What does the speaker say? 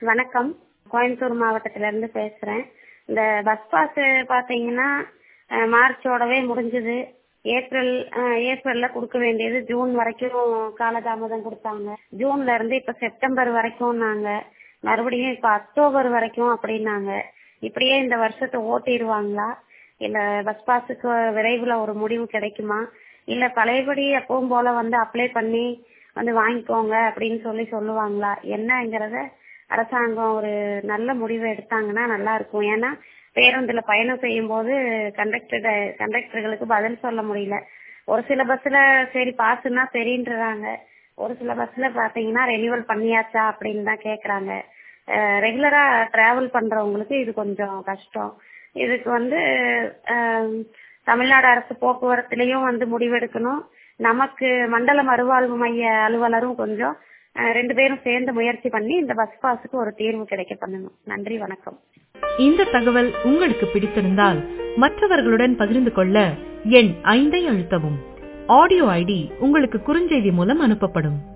வணக்கம் கோயம்புத்தூர் மாவட்டத்துல இருந்து பேசுறேன் இந்த பஸ் பாஸ் பாத்தீங்கன்னா அஹ், மார்ச்சோடவே முடிஞ்சது ஏப்ரல் அஹ், ஏப்ரல்ல கொடுக்க வேண்டியது ஜூன் வரைக்கும் காலதாமதம் கொடுத்தாங்க ஜூன்ல இருந்து இப்ப செப்டம்பர் வரைக்கும் நாங்க மறுபடியும் இப்ப அக்டோபர் வரைக்கும் அப்படின்னாங்க இப்படியே இந்த வருஷத்தை ஓட்டிடுவாங்களா இல்ல பஸ் பாஸுக்கு விரைவில் ஒரு முடிவு கிடைக்குமா இல்ல பழையபடி எப்பவும் போல வந்து அப்ளை பண்ணி வந்து வாங்கிக்கோங்க அப்படின்னு சொல்லி சொல்லுவாங்களா என்னங்கிறத அரசாங்கம் ஒரு நல்ல முடிவு எடுத்தாங்கன்னா நல்லா இருக்கும் ஏன்னா பேருந்துல பயணம் செய்யும் போது கண்டக்டர் கண்டக்டர்களுக்கு பதில் சொல்ல முடியல ஒரு சில பஸ்ல சரி பாசுன்னா சரின்றாங்க ஒரு சில பஸ்ல பாத்தீங்கன்னா ரெனியூவல் பண்ணியாச்சா அப்படின்னு தான் கேக்குறாங்க ரெகுலரா டிராவல் பண்றவங்களுக்கு இது கொஞ்சம் கஷ்டம் இதுக்கு வந்து அஹ், தமிழ்நாடு அரசு போக்குவரத்துலயும் வந்து முடிவெடுக்கணும் நமக்கு மண்டல மறுவாழ்வு மைய அலுவலரும் கொஞ்சம் அஹ், ரெண்டு பேரும் சேர்ந்து முயற்சி பண்ணி இந்த பஸ் பாஸுக்கு ஒரு தீர்வு கிடைக்க பண்ணணும் நன்றி வணக்கம் இந்த தகவல் உங்களுக்கு பிடித்திருந்தால் மற்றவர்களுடன் பகிர்ந்து கொள்ள எண் ஐந்தை அழுத்தவும் ஆடியோ ஐடி உங்களுக்கு குறுஞ்செய்தி மூலம் அனுப்பப்படும்